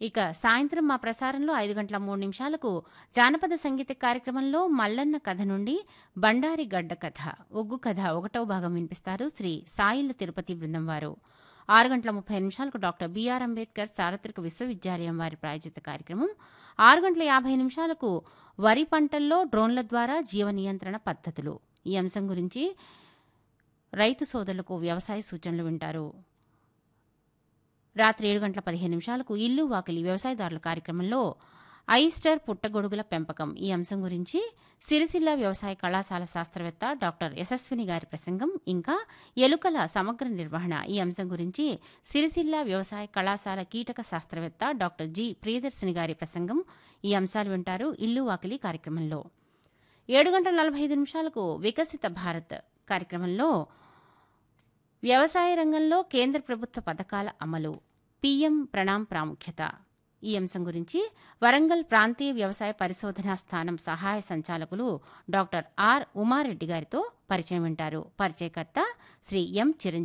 ఇక సాయంత్రం మా ప్రసారంలో ఐదు గంటల మూడు నిమిషాలకు జానపద సంగీత కార్యక్రమంలో మల్లన్న కథ నుండి బండారి గడ్డ కథ ఒగ్గు కథ ఒకటవ భాగం వినిపిస్తారు శ్రీ సాయిల తిరుపతి బృందం వారు ఆరు గంటల ముప్పై నిమిషాలకు డాక్టర్ బిఆర్ అంబేద్కర్ సార్వత్రిక విశ్వవిద్యాలయం వారి ప్రాయోజిత కార్యక్రమం ఆరు గంటల యాభై నిమిషాలకు వరి పంటల్లో డ్రోన్ల ద్వారా జీవ నియంత్రణ పద్ధతులు ఈ అంశం గురించి రైతు సోదరులకు వ్యవసాయ సూచనలు వింటారు రాత్రి ఏడు గంటల పదిహేను నిమిషాలకు ఇల్లు వాకిలి వ్యవసాయదారుల కార్యక్రమంలో ఐస్టర్ పుట్టగొడుగుల పెంపకం ఈ అంశం గురించి సిరిసిల్ల వ్యవసాయ కళాశాల శాస్త్రవేత్త డాక్టర్ యశస్విని గారి ప్రసంగం ఇంకా ఎలుకల సమగ్ర నిర్వహణ ఈ అంశం గురించి సిరిసిల్ల వ్యవసాయ కళాశాల కీటక శాస్త్రవేత్త డాక్టర్ జి ప్రియదర్శిని గారి ప్రసంగం ఈ అంశాలు వింటారు ఇల్లు వాకిలి కార్యక్రమంలో ఏడు గంటల నలభై ఐదు నిమిషాలకు వికసిత భారత్ కార్యక్రమంలో వ్యవసాయ రంగంలో కేంద్ర ప్రభుత్వ పథకాల అమలు పీఎం ప్రణామ్ ప్రాముఖ్యత ఈ అంశం గురించి వరంగల్ ప్రాంతీయ వ్యవసాయ పరిశోధనా స్థానం సహాయ సంచాలకులు డాక్టర్ ఆర్ ఉమారెడ్డి గారితో పరిచయం వింటారు పరిచయకర్త శ్రీ ఎం చిరంజీవి